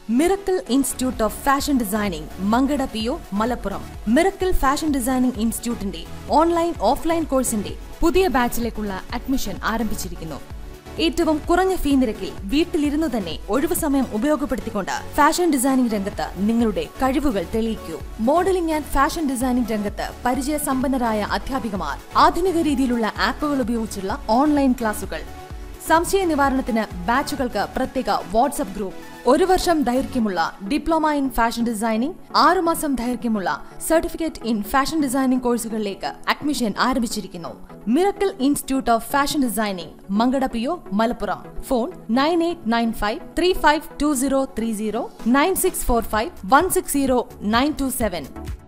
miracle institute of fashion designing Mankada P O Malappuram miracle fashion designing ഇൻസ്റ്റിറ്റ്യൂട്ടിന്റെ online offline കോഴ്സിന്റെ പുതിയ ബാച്ചിലേക്കുള്ള admission ആരംഭിച്ചിരിക്കുന്നു ഏറ്റവും കുറഞ്ഞ ഫീ നിരക്കിൽ വീട്ടിലിരുന്നു തന്നെ ഒഴിവു സമയം ഉപയോഗപ്പെടുത്തിക്കൊണ്ട് ഫാഷൻ ഡിസൈനിംഗ് രംഗത്ത് നിങ്ങളുടെ കഴിവുകൾ തെളിയിക്കൂ മോഡലിംഗ് ആൻഡ് ഫാഷൻ ഡിസൈനിംഗ് രംഗത്ത് പരിചയസമ്പന്നരായ അധ്യാപികമാർ ആധുനിക രീതിയിലുള്ള ആപ്പുകൾ ഉപയോഗിച്ചുള്ള ഓൺലൈൻ ക്ലാസുകൾ സംശയ നിവാരണത്തിന് ബാച്ചുകൾക്ക് പ്രത്യേക വാട്സ്ആപ്പ് ഗ്രൂപ്പ് ഒരു വർഷം ദൈർഘ്യമുള്ള ഡിപ്ലോമ ഇൻ ഫാഷൻ ഡിസൈനിംഗ് ആറുമാസം ദൈർഘ്യമുള്ള സർട്ടിഫിക്കറ്റ് ഇൻ ഫാഷൻ ഡിസൈനിംഗ് കോഴ്സുകളിലേക്ക് അഡ്മിഷൻ ആരംഭിച്ചിരിക്കുന്നു miracle institute of fashion designing Mankada P O Malappuram phone nine eight nine five three five two zero three zero nine six four five one six zero nine two seven